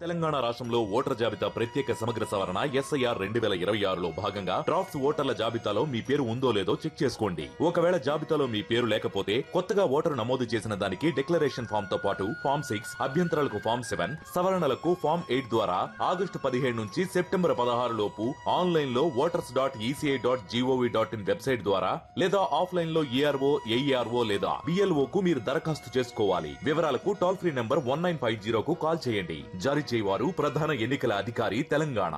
తెలంగాణ రాష్ట్రంలో ఓటర్ జాబితా ప్రత్యేక సమగ్ర సవరణ ఎస్ఐఆర్ రెండు వేల ఇరవై ఆరులో భాగంగా డ్రాఫ్ట్స్ ఓటర్ల జాబితాలో మీ పేరు ఉందో లేదో చెక్ చేసుకోండి ఒకవేళ జాబితాలో మీ పేరు లేకపోతే కొత్తగా ఓటరు నమోదు చేసిన దానికి డిక్లరేషన్ ఫామ్ తో పాటు ఫామ్ సిక్స్ అభ్యంతరాలకు ఫామ్ సెవెన్ సవరణలకు ఫామ్ ఎయిట్ ద్వారా ఆగస్టు పదిహేడు నుంచి సెప్టెంబర్ పదహారు లోపు ఆన్లైన్ లో voters dot ECI dot GOV dot in website ద్వారా లేదా ఆఫ్లైన్ లో ఈఆర్ఓ ఏఈఆర్ఓ లేదా బిఎల్ఓ కు మీరు దరఖాస్తు చేసుకోవాలి వివరాలకు toll free number one nine five జీరోకు కాల్ చేయండి జారీ చేయవారు ప్రధాన ఎన్నికల అధికారి Telangana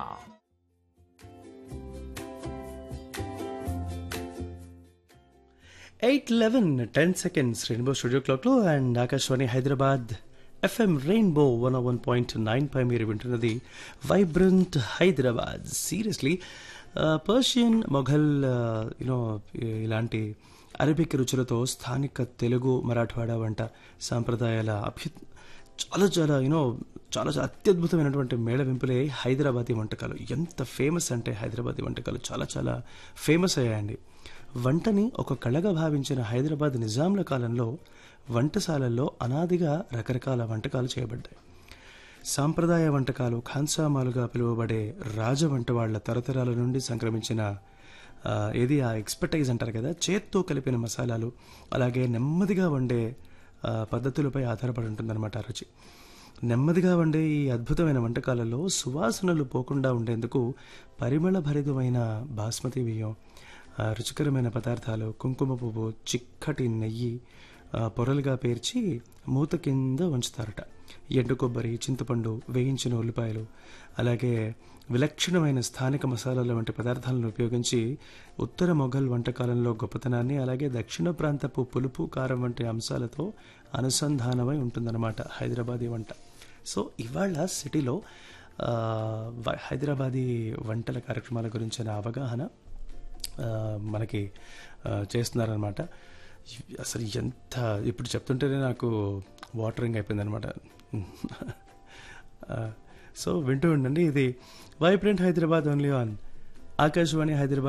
eight eleven ten seconds Rainbow studio క్లాక్లో and Akashvani Hyderabad FM Rainbow one one point nine పై మీరు వింటున్నది vibrant Hyderabad seriously Persian Mughal you know ఇలాంటి అరబిక్ రుచులతో స్థానిక తెలుగు మరాఠవాడా వంట సాంప్రదాయాల అభ్యు చాలా చాలా యూనో చాలా చాలా అత్యద్భుతమైనటువంటి మేళవింపులే హైదరాబాదీ వంటకాలు ఎంత ఫేమస్ అంటే హైదరాబాదీ వంటకాలు చాలా చాలా ఫేమస్ అయ్యాయండి వంటని ఒక కళగా భావించిన హైదరాబాద్ నిజాంల కాలంలో వంటశాలల్లో అనాదిగా రకరకాల వంటకాలు చేయబడ్డాయి సాంప్రదాయ వంటకాలు ఖాన్సామాలుగా పిలువబడే రాజ వంటవాళ్ల తరతరాల నుండి సంక్రమించిన ఆ, ఏది ఆ ఎక్స్పర్టైజ్ అంటారు కదా చేత్తో కలిపిన మసాలాలు అలాగే నెమ్మదిగా వండే ఆ, పద్ధతులపై ఆధారపడి ఉంటుందన్నమాట ఆ రుచి నెమ్మదిగా వండే ఈ అద్భుతమైన వంటకాలలో సువాసనలు పోకుండా ఉండేందుకు పరిమళ భరితమైన బాస్మతి బియ్యం ఆ, రుచికరమైన పదార్థాలు కుంకుమ పువ్వు చిక్కటి నెయ్యి ఆ, పొరలుగా పేర్చి మూత కింద ఉంచుతారట ఎండు కొబ్బరి చింతపండు వేయించిన ఉల్లిపాయలు అలాగే విలక్షణమైన స్థానిక మసాలాల వంటి పదార్థాలను ఉపయోగించి ఉత్తర మొఘల్ వంటకాలంలో గొప్పతనాన్ని అలాగే దక్షిణ ప్రాంతపు పులుపు కారం వంటి అంశాలతో అనుసంధానమై ఉంటుందన్నమాట హైదరాబాదీ వంట సో ఇవాళ సిటీలో ఆ, వ- హైదరాబాదీ వంటల కార్యక్రమాల గురించిన అవగాహన ఆ, మనకి ఆ, చేస్తున్నారనమాట ఇవ్- అసలు ఎంత ఇప్పుడు చెప్తుంటేనే నాకు వాటరింగ్ అయిపోయిందనమాట సో వింటూ ఉండండి ఇది vibrant Hyderabad only on Akashvani Hyderabad